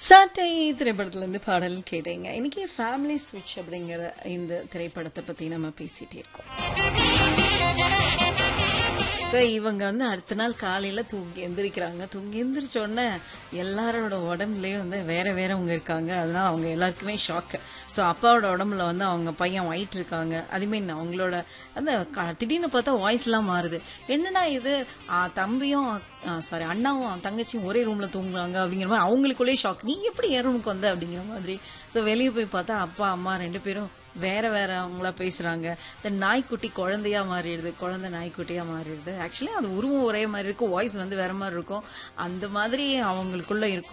சாட்டை திரைப்படத்துலேருந்து பாடல் கேட்டீங்க இன்னைக்கு ஃபேமிலி ஸ்விட்ச் அப்படிங்கிற இந்த திரைப்படத்தை பற்றி நம்ம பேசிகிட்டே இருக்கோம் ஸோ இவங்க வந்து அடுத்த நாள் காலையில் தூங்கி எந்திரிக்கிறாங்க தூங்கி எந்திரிச்ச உடனே எல்லாரோட உடம்புலயும் வந்து வேற வேறவங்க இருக்காங்க அதனால அவங்க எல்லாருக்குமே ஷாக்கு ஸோ அப்பாவோட உடம்புல வந்து அவங்க பையன் ஒயிட் இருக்காங்க அதே மீன் அவங்களோட அந்த க- திடீர்னு பார்த்தா வாய்ஸ்லாம் மாறுது என்னடா இது ஆ, தம்பியும் சாரி அண்ணாவும் தங்கச்சியும் ஒரே ரூம்ல தூங்குறாங்க அப்படிங்கிற மாதிரி அவங்களுக்குள்ளே ஷாக் நீ எப்படி என் ரூமுக்கு வந்த அப்படிங்கிற மாதிரி ஸோ வெளியே போய் பார்த்தா அப்பா அம்மா ரெண்டு பேரும் வேற வேற அவங்களா பேசுறாங்க இந்த நாய்க்குட்டி குழந்தையா மாறிடுது குழந்தை நாய்க்குட்டியா மாறிடுது ஆக்சுவலி அது உருவம் ஒரே மாதிரி இருக்கும் வாய்ஸ் வந்து வேற மாதிரி இருக்கும் அந்த மாதிரி அவங்களுக்குள்ள இருக்கும்